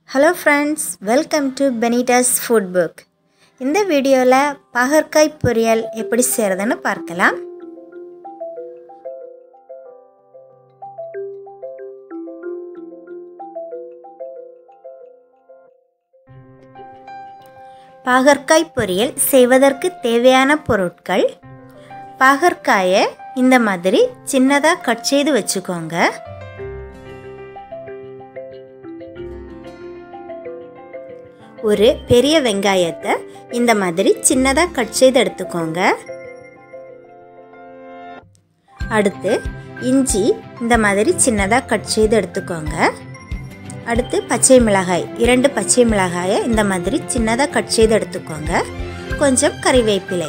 hello friends welcome to Benita's food book இந்த வீடியோவில் பாகற்காய் பொரியல் எப்படி செய்கிறதுன்னு பார்க்கலாம் பாகற்காய் பொரியல் செய்வதற்கு தேவையான பொருட்கள் பாகற்காயை இந்த மாதிரி சின்னதாக கட் செய்து வச்சுக்கோங்க ஒரு பெரிய வெங்காயத்தை இந்த மாதிரி சின்னதாக கட் செய்து எடுத்துக்கோங்க அடுத்து இஞ்சி இந்த மாதிரி சின்னதாக கட் செய்து எடுத்துக்கோங்க அடுத்து பச்சை மிளகாய் இரண்டு பச்சை மிளகாயை இந்த மாதிரி சின்னதாக கட் செய்து எடுத்துக்கோங்க கொஞ்சம் கறிவேப்பிலை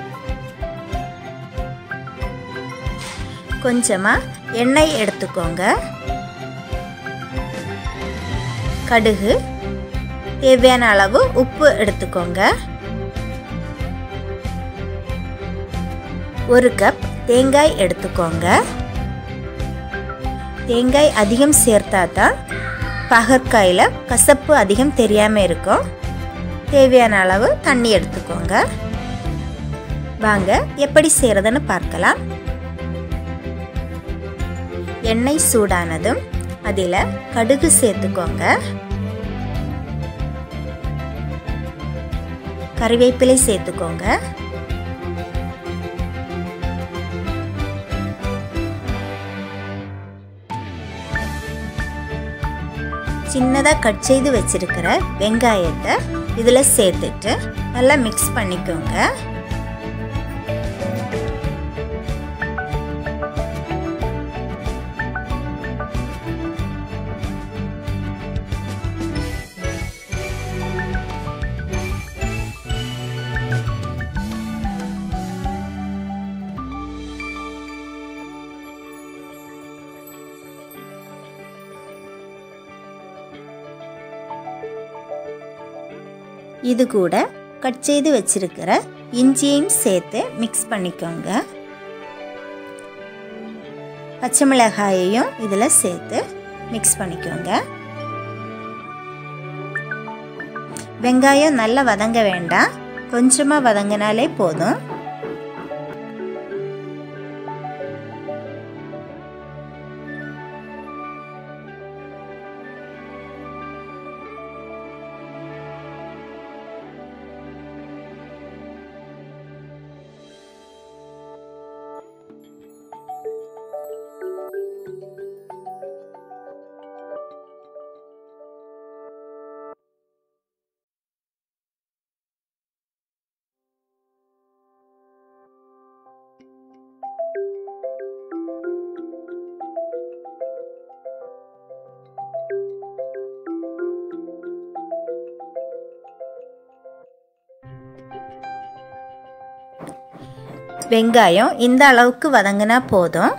கொஞ்சமாக எண்ணெய் எடுத்துக்கோங்க கடுகு தேவையான அளவு உப்பு எடுத்துக்கோங்க ஒரு கப் தேங்காய் எடுத்துக்கோங்க தேங்காய் அதிகம் சேர்த்தா தான் பகற்காயில் கசப்பு அதிகம் தெரியாமல் இருக்கும் தேவையான அளவு தண்ணி எடுத்துக்கோங்க வாங்க எப்படி செய்கிறதுன்னு பார்க்கலாம் எண்ணெய் சூடானதும் அதில் கடுகு சேர்த்துக்கோங்க கறிவேப்பிலை சேர்த்துக்கோங்க சின்னதாக கட் செய்து வச்சிருக்கிற வெங்காயத்தை இதில் சேர்த்துட்டு நல்லா மிக்ஸ் பண்ணிக்கோங்க இது கூட கட் செய்து வச்சிருக்கிற இஞ்சியையும் சேர்த்து மிக்ஸ் பண்ணிக்கோங்க பச்சை மிளகாயையும் இதில் சேர்த்து மிக்ஸ் பண்ணிக்கோங்க வெங்காயம் நல்லா வதங்க வேண்டாம் கொஞ்சமாக வதங்கினாலே போதும் வெங்காயம் இந்த அளவுக்கு வதங்கினா போதும்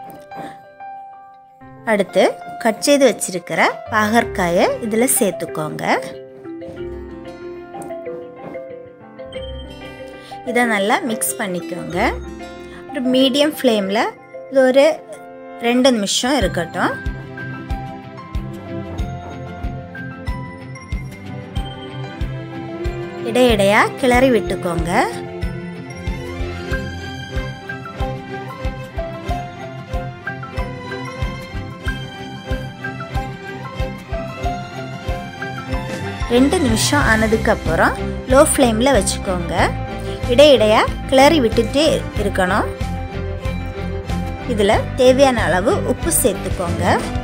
அடுத்து கட் செய்து வச்சிருக்கிற பாகற்காயை இதில் சேர்த்துக்கோங்க இதை நல்லா மிக்ஸ் பண்ணிக்கோங்க ஒரு மீடியம் ஃப்ளேமில் இது ஒரு ரெண்டு நிமிஷம் இருக்கட்டும் இடையிடையாக கிளறி விட்டுக்கோங்க ரெண்டு நிமிஷம் ஆனதுக்கப்புறம் லோ ஃப்ளேமில் வச்சுக்கோங்க இடையிடையாக கிளறி விட்டுட்டே இருக்கணும் இதில் தேவையான அளவு உப்பு சேர்த்துக்கோங்க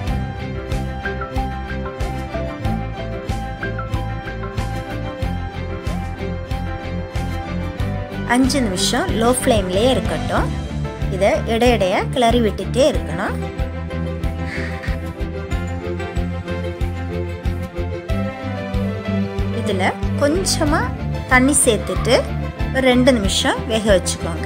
அஞ்சு நிமிஷம் லோ ஃப்ளேம்லேயே இருக்கட்டும் இதை இடையிடையாக கிளறி விட்டுட்டே இருக்கணும் இதில் கொஞ்சமாக தண்ணி சேர்த்துட்டு ஒரு ரெண்டு நிமிஷம் வேக வச்சுக்கோங்க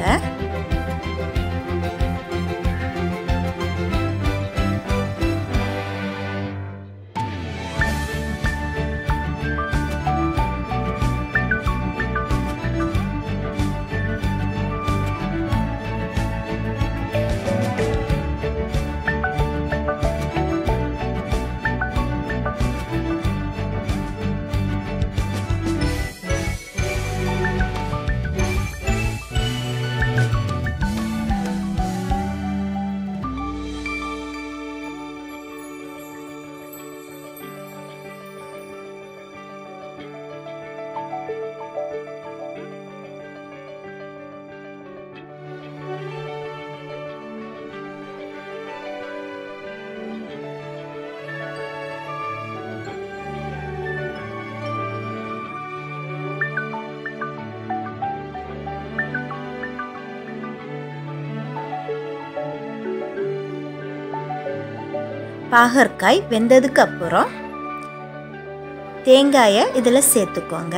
பாகற்காய் வெந்ததுக்கு அப்புறம் தேங்காயை இதில் சேர்த்துக்கோங்க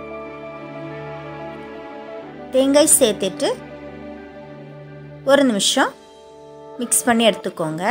தேங்காய் சேர்த்துட்டு ஒரு நிமிஷம் மிக்ஸ் பண்ணி எடுத்துக்கோங்க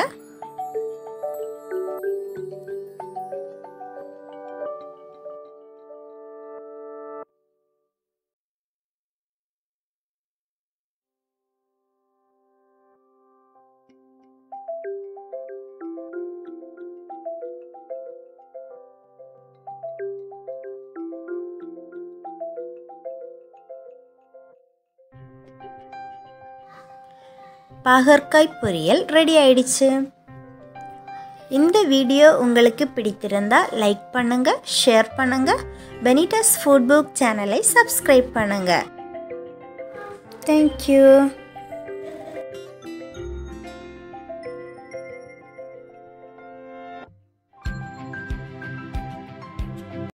பாகற்காய் பொரியல் ரெடி ஆயிடுச்சு இந்த வீடியோ உங்களுக்கு பிடித்திருந்தா லைக் பண்ணுங்க ஷேர் பண்ணுங்க பெனிடாஸ் ஃபுட் புக் சேனலை சப்ஸ்கிரைப் பண்ணுங்க தேங்க்யூ